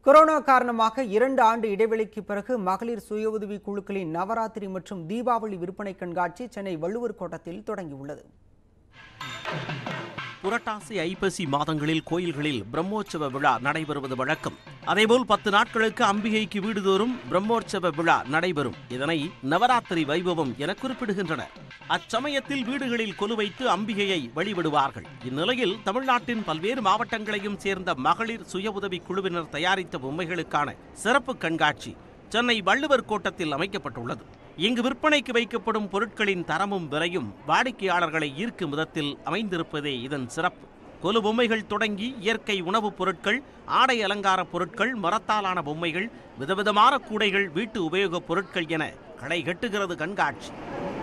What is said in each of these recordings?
corona காரணமாக இரண்டு ஆண்டு இடைவெளிக்கு பிறகு மகளிர் சுய உதவி குழுக்களின் நவராத்திரி மற்றும் தீபாவளி விற்பனை கண்காட்சி சென்னை வள்ளுவர் கோட்டத்தில் தொடங்கியுள்ளது புரட்டாசி ஐப்பசி மாதங்களில் கோயில்களில் பிரம்மோற்சவ விழா நடைபெறுவது வழக்கம் அதேபோல் பத்து நாட்களுக்கு அம்பிகைக்கு வீடுதோறும் பிரம்மோற்சவ விழா நடைபெறும் இதனை நவராத்திரி வைபவம் என குறிப்பிடுகின்றனர் அச்சமயத்தில் வீடுகளில் கொலு வைத்து அம்பிகையை வழிபடுவார்கள் இந்நிலையில் தமிழ்நாட்டின் பல்வேறு மாவட்டங்களையும் சேர்ந்த மகளிர் சுய உதவி குழுவினர் தயாரித்த பொம்மைகளுக்கான சிறப்பு கண்காட்சி சென்னை வள்ளுவர் கோட்டத்தில் அமைக்கப்பட்டுள்ளது இங்கு விற்பனைக்கு வைக்கப்படும் பொருட்களின் தரமும் விலையும் வாடிக்கையாளர்களை ஈர்க்கும் விதத்தில் அமைந்திருப்பதே இதன் சிறப்பு கொலு பொம்மைகள் தொடங்கி இயற்கை உணவுப் பொருட்கள் ஆடை அலங்கார பொருட்கள் மரத்தாலான பொம்மைகள் விதவிதமான கூடைகள் வீட்டு உபயோகப் பொருட்கள் என களை கட்டுகிறது கண்காட்சி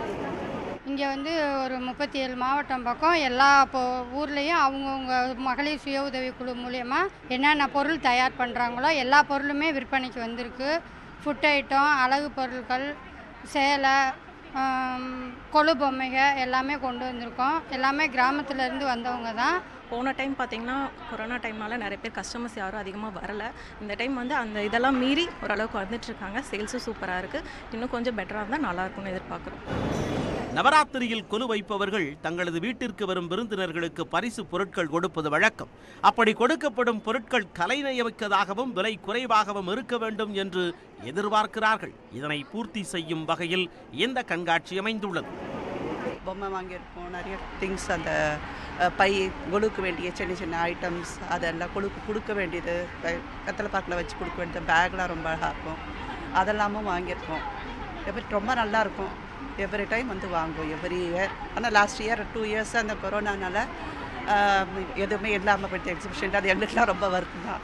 இங்கே வந்து ஒரு முப்பத்தி ஏழு மாவட்டம் பக்கம் எல்லா இப்போ ஊர்லேயும் அவங்கவுங்க மகளிர் சுய உதவி குழு மூலயமா என்னென்ன பொருள் தயார் பண்ணுறாங்களோ எல்லா பொருளுமே விற்பனைக்கு வந்திருக்கு ஃபுட் ஐட்டம் அழகு பொருட்கள் சேலை ஆம், கொலு பொம்மைகள் எல்லாமே கொண்டு வந்திருக்கோம் எல்லாமே கிராமத்துலேருந்து வந்தவங்க தான் போன டைம் பார்த்தீங்கன்னா கொரோனா டைம்னால நிறைய பேர் கஸ்டமர்ஸ் யாரும் அதிகமாக வரல இந்த டைம் வந்து அந்த இதெல்லாம் மீறி ஓரளவுக்கு வந்துட்டு இருக்காங்க சேல்ஸும் சூப்பராக இருக்குது இன்னும் கொஞ்சம் பெட்டராக இருந்தால் நல்லா இருக்கும்னு எதிர்பார்க்குறோம் நவராத்திரியில் கொலு வைப்பவர்கள் தங்களது வீட்டிற்கு வரும் விருந்தினர்களுக்கு பரிசு பொருட்கள் கொடுப்பது வழக்கம் அப்படி கொடுக்கப்படும் பொருட்கள் கலைநயமிக்கதாகவும் விலை குறைவாகவும் இருக்க வேண்டும் என்று எதிர்பார்க்கிறார்கள் இதனை பூர்த்தி செய்யும் வகையில் இந்த கண்காட்சி அமைந்துள்ளது பொம்மை வாங்கியிருக்கோம் நிறைய திங்ஸ் அந்த அஹ், பை கொலுக்கு வேண்டிய சின்ன சின்ன ஐட்டம்ஸ் அதெல்லாம் கொழுக்கு கொடுக்க வேண்டியது ப- கத்தலை பாக்கில் வச்சு கொடுக்க வேண்டியது பேக்லாம் ரொம்ப அழகாக இருக்கும் அதெல்லாமும் வாங்கியிருக்கோம் எவ்ரி ரொம்ப நல்லா இருக்கும் எவ்ரி டைம் வந்து வாங்குவோம் எவ்ரி இயர் ஆனால் லாஸ்ட் இயர் டூ இயர்ஸ் அந்த கொரோனானால அஹ், எதுவுமே இல்லாமல் போயிட்டு எக்ஸிபிஷன் அது எங்களுக்குலாம் ரொம்ப வருத்தம் தான்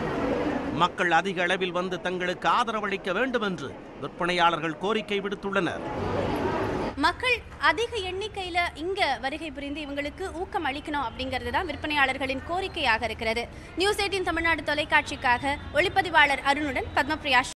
மக்கள் அதிக அளவில் வந்து தங்களுக்கு ஆதரவளிக்க வேண்டும் என்று விற்பனையாளர்கள் கோரிக்கை விடுத்துள்ளனர் மக்கள் அதிக எண்ணிக்கையில இங்க வருகை புரிந்து இவங்களுக்கு ஊக்கம் அளிக்கணும் அப்படிங்கிறது தான் விற்பனையாளர்களின் கோரிக்கையாக இருக்கிறது நியூஸ் எயிட்டின் தமிழ்நாடு தொலைக்காட்சிக்காக ஒளிப்பதிவாளர் அருணுடன் பத்மபிரியா